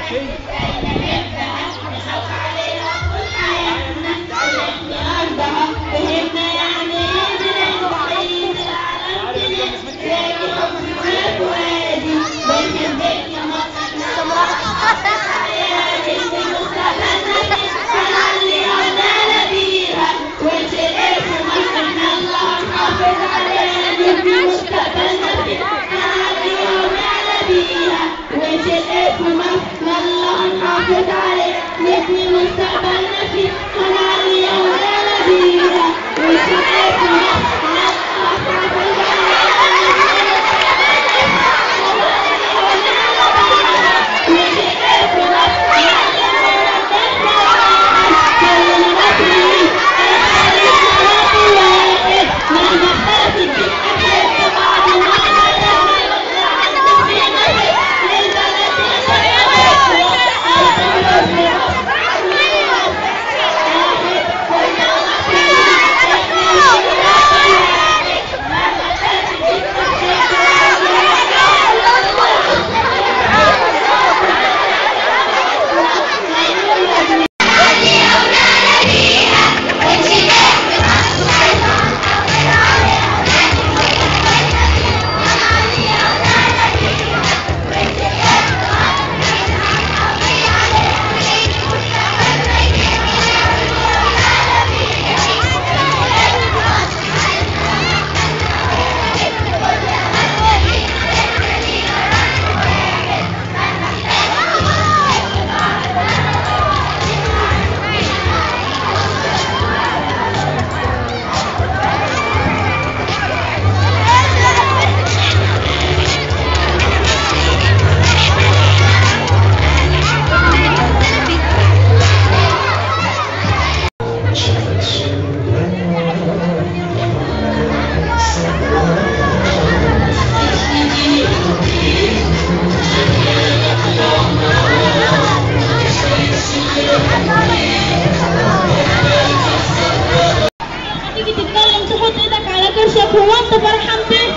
تيجي تتكلم تحط ايدك على كرشك هو انت فرحان بيه؟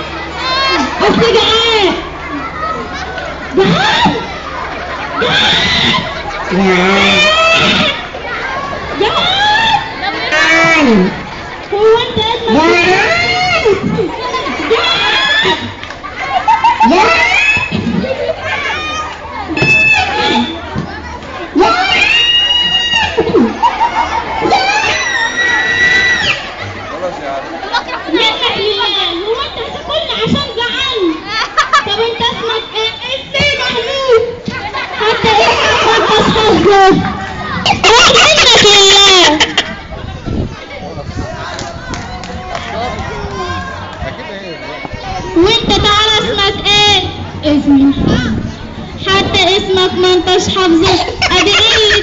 بس جعان جعان جعان هو انت اسمك منك لله هو انت هتاكلني عشان جعان طب انت اسمك ايه؟ اسمي محمود حتى اسمك وانت اصحاب منك لله وانت تعالى اسمك ايه؟ اسمي محمد حتى اسمك ما انتش حافظه ادي قلة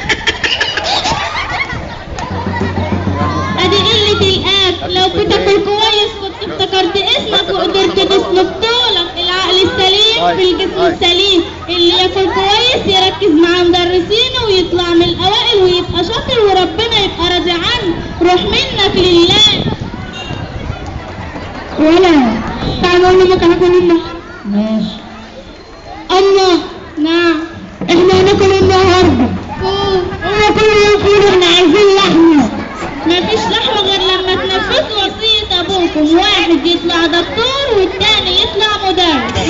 ادي قلة الاكل لو بتاكل كويس كنت افتكرت اسمك وقدرت تسلك طولك العقل السليم في الجسم السليم اللي ياكل كويس يركز مع مدرسينه ويطلع من الاوائل ويبقى شاطر وربنا يبقى راضي عنه روح منك لله ولا تعال نقول لك هاكل امك ماشي اما نعم احنا هناكل النهارده احنا كل يوم كل احنا عايزين لحمه مفيش لحمه غير لما تنفذوا وصيه ابوكم واحد يطلع دكتور والتاني يطلع مدرس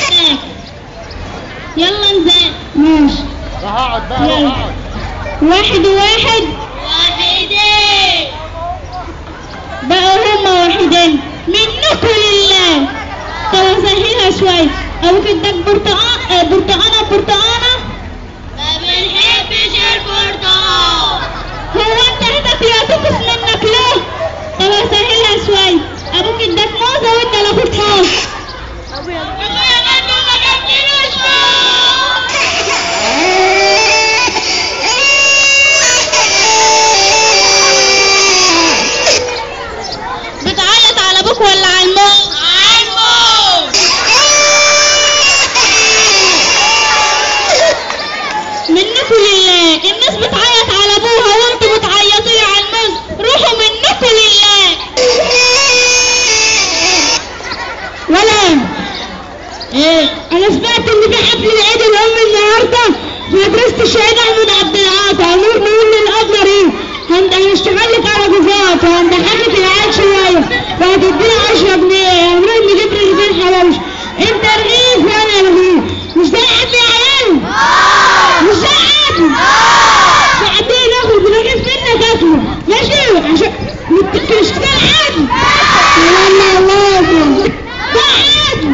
يلا نذاكر يلا نذاكر ماشي هقعد بقى يلا. هقعد واحد واحد واحدين بقوا هما واحدين منكم لله طب اسهلها شوية ابوك اداك برتقان آه، برتقانة برتقانة ما بنحبش البرتقال هو انت هدف يا تفس منك ليه طب اسهلها شوية ابوك اداك موزة وانت لاخوك موز ابويا منه ما جبتلوش بتعيط على ابوك ولا على الموت؟ على الموت وهتدينا 10 جنيه هنروح نجيب رغيفين حواوشي انت رغيف وانا رغيف مش ده عدل يا عيال مش ده عدل بعدين اخد رغيف منك اكله ماشي عشان مت- مش ده عدل والله لازم ده عدل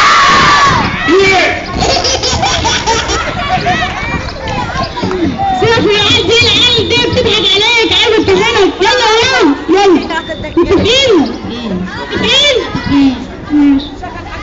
سيبك من العيال دي العيال دي بتضحك عليك عايزة تفهمك يلا يلا يلا متفقين متفقين ماشي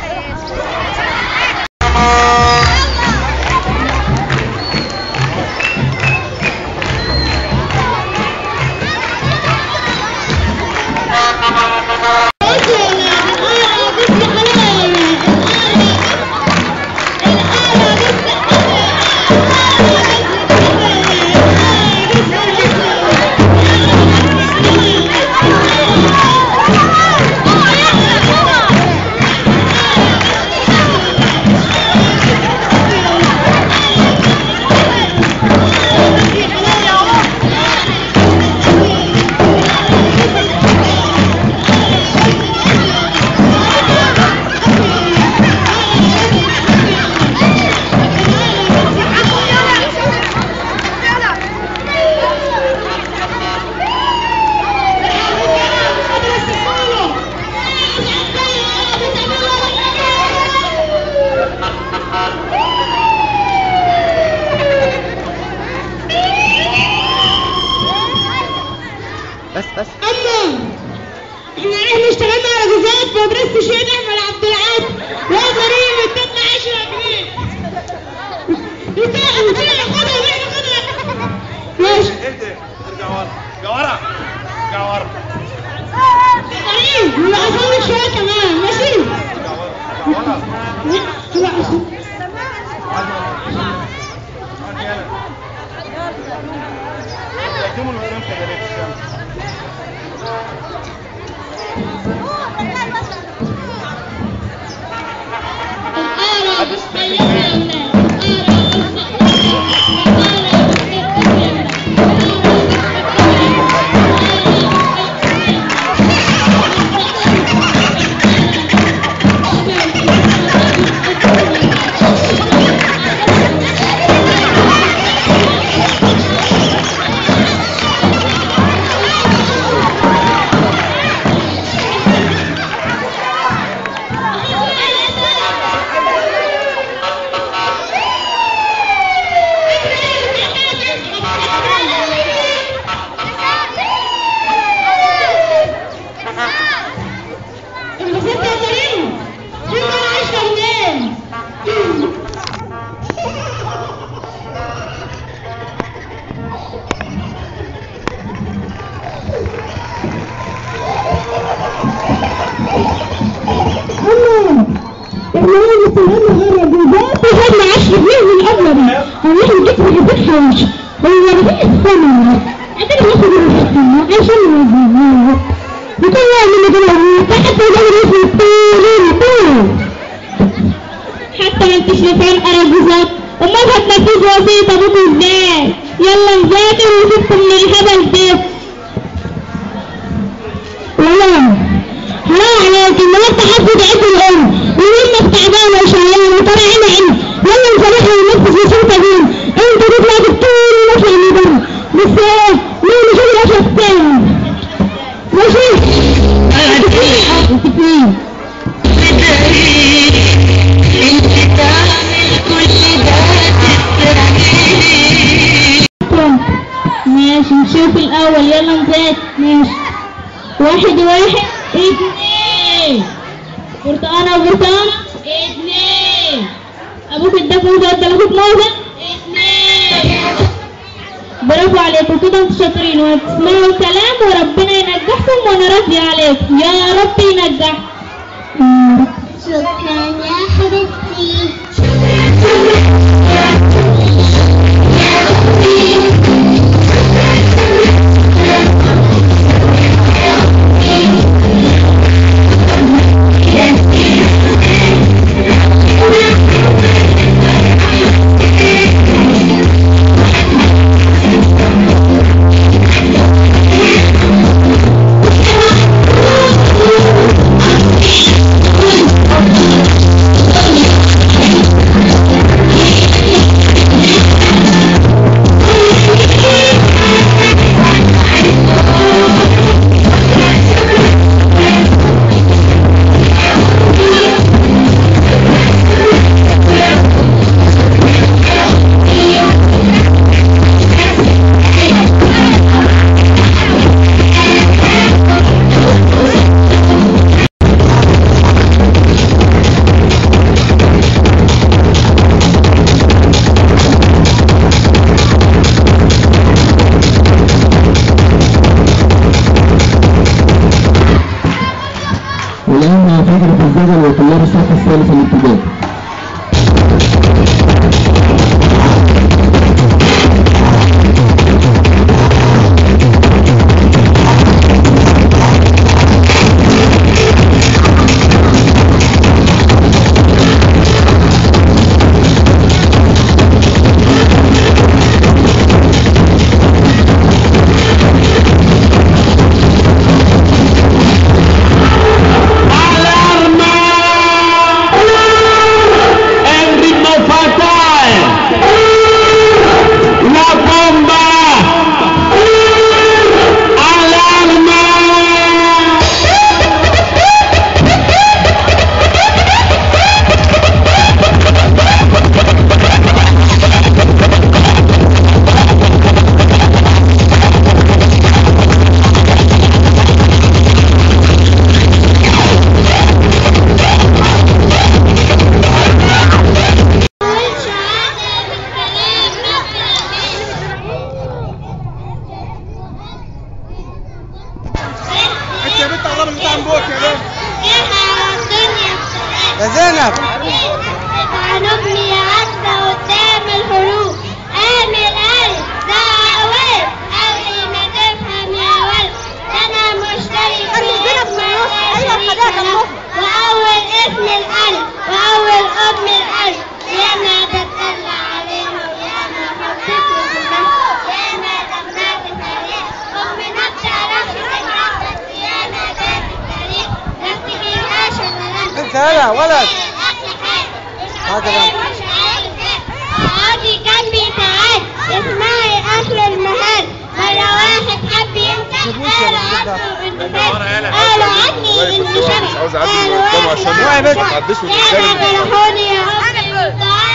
بس بس اما احنا احنا اشتغلنا على جزات في مدرسة الشهيد احمد عبد العاطي يا غريب ادتنا 10 جنيه يستاهل يستاهل خدها واحنا خدها ماشي اهدى ارجع ورا ارجع ورا ارجع ورا غريب ونعصر لك شوية كمان ماشي ارجع ورا ارجع ورا ونعصر يقدموا القدام كذلك الشمس انبسطت يا كريم شوف انا عايشة منين اما احنا لازم نستنى غير الجوزات وخدنا 10 جنيه من الابله دي هنروح نجيب رغيفين حواوشي هو رغيف الثمن عندنا ناخد رغيفين عشان نوزنها نطلع من الجنيه تحت الجنيه في الطول الطول حتى ما انتش نفهم اراجوزات امال هتنفذوا وصية ابوكوا ازاي يلا نذاكر وسيبكم من الهبل ده ولا حرام عليك ان انت حافظ عيد الام وانك تعبانه وشغلانه وطالع عين عين يلا نصلحها وننفذ وصية ابونا انت تطلع دكتور ونطلع من بره بس ايه مين مش الاشرف تاني ماشي انت فين ماشي نشوف الأول يلا نذاكر ماشي واحد واحد اتنين برتقانة وبرتقانة اتنين أبوك اداك موزة وادى لأخوك موزة اتنين برافو عليكم كده انتوا شاطرين وهتسمعوا الكلام وربنا ينجحكم وانا راضية عليكم يا رب ينجحكم شكرا يا حبيبتي يلا ولد هكذا. عادي كان بيتعاد اسمعي اكل المهال مرة واحد حب يمسح قالوا عنه انه فات قالوا عني انه شبح مش عاوز اعدي من قالوا قدامه واحد عشان واحد ما تعديش من كان قدامي فرحوني يا أخي